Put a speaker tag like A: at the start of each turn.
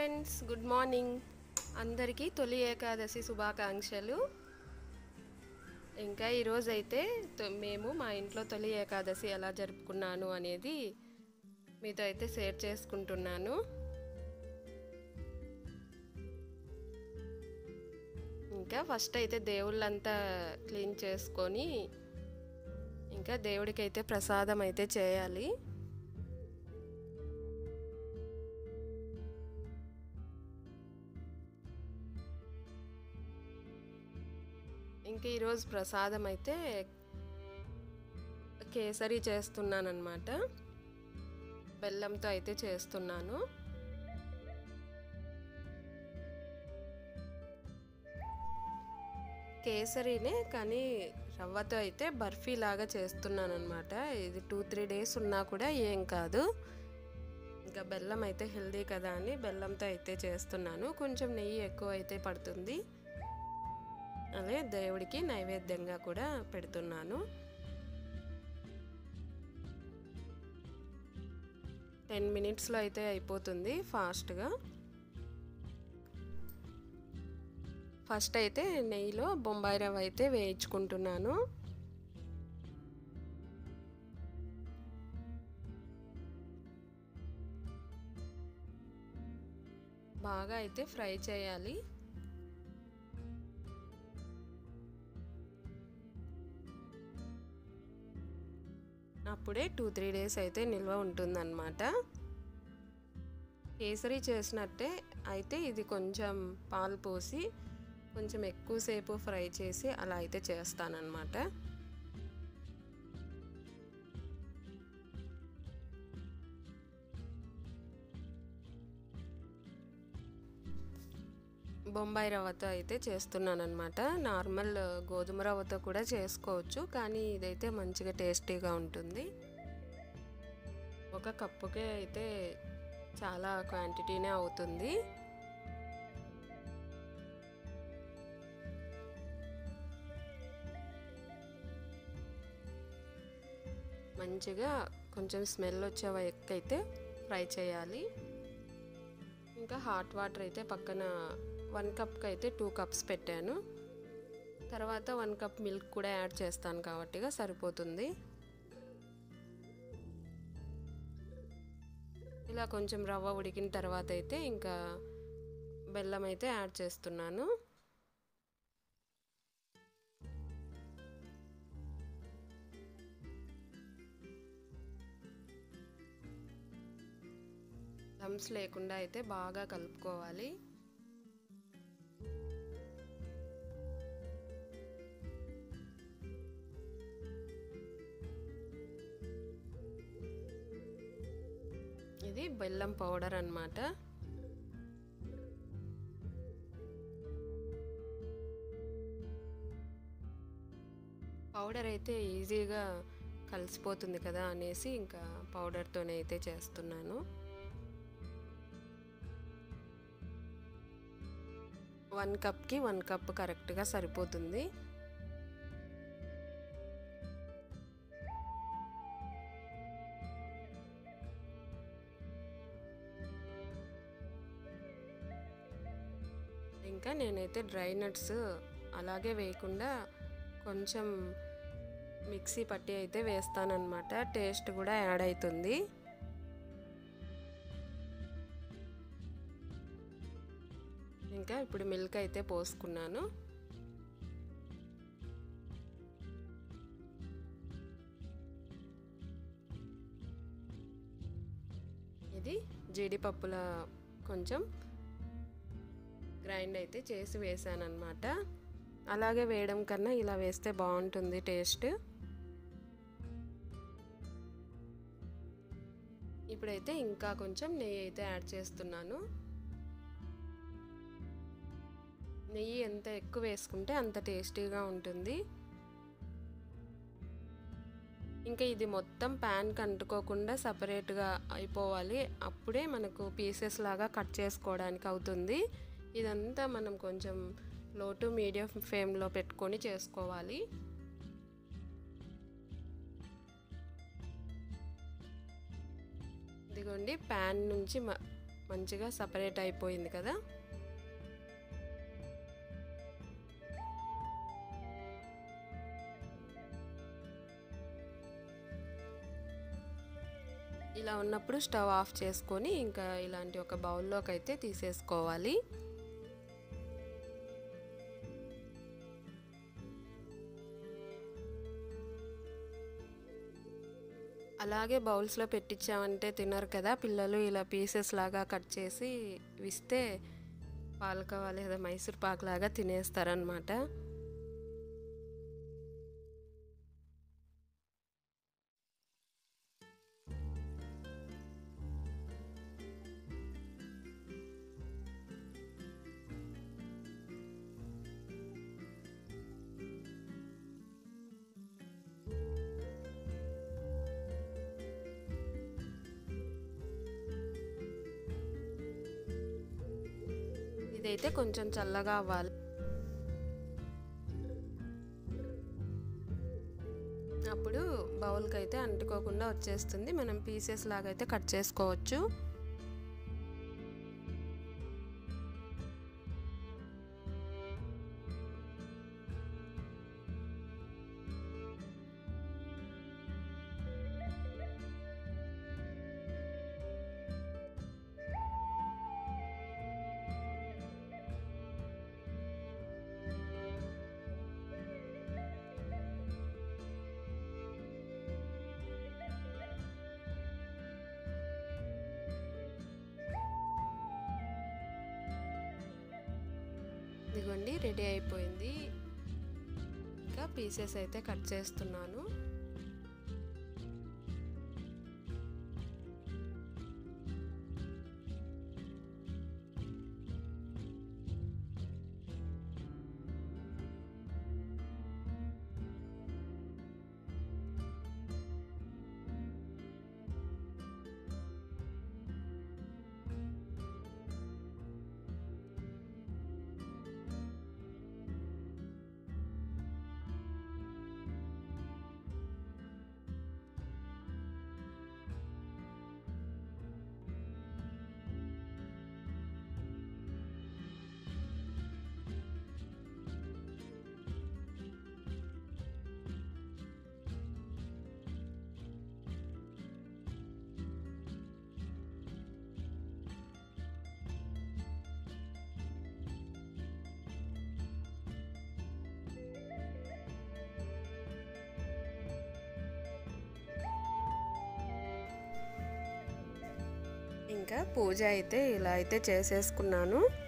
A: friends good morning అందరికీ తొలి ఏకాదశి శుభాకాంక్షలు ఇంకా ఈరోజు అయితే తొ- మేము మా ఇంట్లో తొలి ఏకాదశి ఎలా జరుపుకున్నాను అనేది మీతో అయితే షేర్ చేసుకుంటున్నాను ఇంకా ఫస్ట్ అయితే దేవుళ్ళంతా క్లీన్ చేసుకొని ఇంకా దేవుడికి అయితే ప్రసాదం అయితే చేయాలి ఇంకా ఈరోజు ప్రసాదం అయితే కేసరి చేస్తున్నాను అనమాట బెల్లంతో అయితే చేస్తున్నాను కేసరినే కానీ రవ్వతో అయితే బర్ఫీ లాగా చేస్తున్నాను అనమాట ఇది టూ త్రీ డేస్ ఉన్నా కూడా ఏం కాదు ఇంకా బెల్లం అయితే హెల్దీ కదా అని బెల్లంతో అయితే చేస్తున్నాను కొంచెం నెయ్యి ఎక్కువ అయితే పడుతుంది అదే దేవుడికి నైవేద్యంగా కూడా పెడుతున్నాను టెన్ మినిట్స్లో అయితే అయిపోతుంది ఫాస్ట్గా ఫస్ట్ అయితే నెయ్యిలో బొంబాయి రవ్వ అయితే వేయించుకుంటున్నాను బాగా అయితే ఫ్రై చేయాలి అప్పుడే టూ త్రీ డేస్ అయితే నిల్వ ఉంటుందన్నమాట కేసరి చేసినట్టే అయితే ఇది కొంచెం పాలు పోసి కొంచెం ఎక్కువసేపు ఫ్రై చేసి అలా అయితే చేస్తానన్నమాట బొంబాయి రవ్వతో అయితే చేస్తున్నాను అనమాట నార్మల్ గోధుమ రవ్వతో కూడా చేసుకోవచ్చు కానీ ఇదైతే మంచిగా టేస్టీగా ఉంటుంది ఒక కప్పుకే అయితే చాలా క్వాంటిటీనే అవుతుంది మంచిగా కొంచెం స్మెల్ వచ్చే అయితే ఫ్రై చేయాలి ఇంకా హాట్ వాటర్ అయితే పక్కన వన్ కప్కి అయితే టూ కప్స్ పెట్టాను తర్వాత వన్ కప్ మిల్క్ కూడా యాడ్ చేస్తాను కాబట్టిగా సరిపోతుంది ఇలా కొంచెం రవ్వ ఉడికిన తర్వాత అయితే ఇంకా బెల్లం అయితే యాడ్ చేస్తున్నాను లమ్స్ లేకుండా అయితే బాగా కలుపుకోవాలి ఇది బెల్లం పౌడర్ అన్నమాట పౌడర్ అయితే ఈజీగా కలిసిపోతుంది కదా అనేసి ఇంకా పౌడర్తోనే అయితే చేస్తున్నాను వన్ కప్కి వన్ కప్ కరెక్ట్గా సరిపోతుంది ఇంకా నేనైతే డ్రై నట్స్ అలాగే వేయకుండా కొంచెం మిక్సీ పట్టి అయితే వేస్తానన్నమాట టేస్ట్ కూడా యాడ్ అవుతుంది ఇంకా ఇప్పుడు మిల్క్ అయితే పోసుకున్నాను ఇది జీడిపప్పుల కొంచెం గ్రైండ్ అయితే చేసి వేసాను అనమాట అలాగే వేయడం కన్నా ఇలా వేస్తే బాగుంటుంది టేస్ట్ ఇప్పుడైతే ఇంకా కొంచెం నెయ్యి అయితే యాడ్ చేస్తున్నాను నెయ్యి ఎంత ఎక్కువ వేసుకుంటే అంత టేస్టీగా ఉంటుంది ఇంకా ఇది మొత్తం ప్యాన్కి అంటుకోకుండా సపరేట్గా అయిపోవాలి అప్పుడే మనకు పీసెస్ లాగా కట్ చేసుకోవడానికి అవుతుంది ఇదంతా మనం కొంచెం లో టు మీడియం ఫ్లేమ్లో పెట్టుకొని చేసుకోవాలి ఇదిగోండి ప్యాన్ నుంచి మంచిగా సపరేట్ అయిపోయింది కదా ఇలా ఉన్నప్పుడు స్టవ్ ఆఫ్ చేసుకొని ఇంకా ఇలాంటి ఒక బౌల్లోకి అయితే తీసేసుకోవాలి అలాగే బౌల్స్లో పెట్టించామంటే తినరు కదా పిల్లలు ఇలా పీసెస్ లాగా కట్ చేసి ఇస్తే పాలకవా లేదా మైసూర్ పాక్ లాగా తినేస్తారనమాట ఇదైతే కొంచెం చల్లగా అవ్వాలి అప్పుడు బౌల్కి అయితే అంటుకోకుండా వచ్చేస్తుంది మనం పీసెస్ లాగా అయితే కట్ చేసుకోవచ్చు ఇదిగోండి రెడీ అయిపోయింది ఇంకా పీసెస్ అయితే కట్ చేస్తున్నాను ఇంకా పూజ అయితే ఇలా అయితే చేసేసుకున్నాను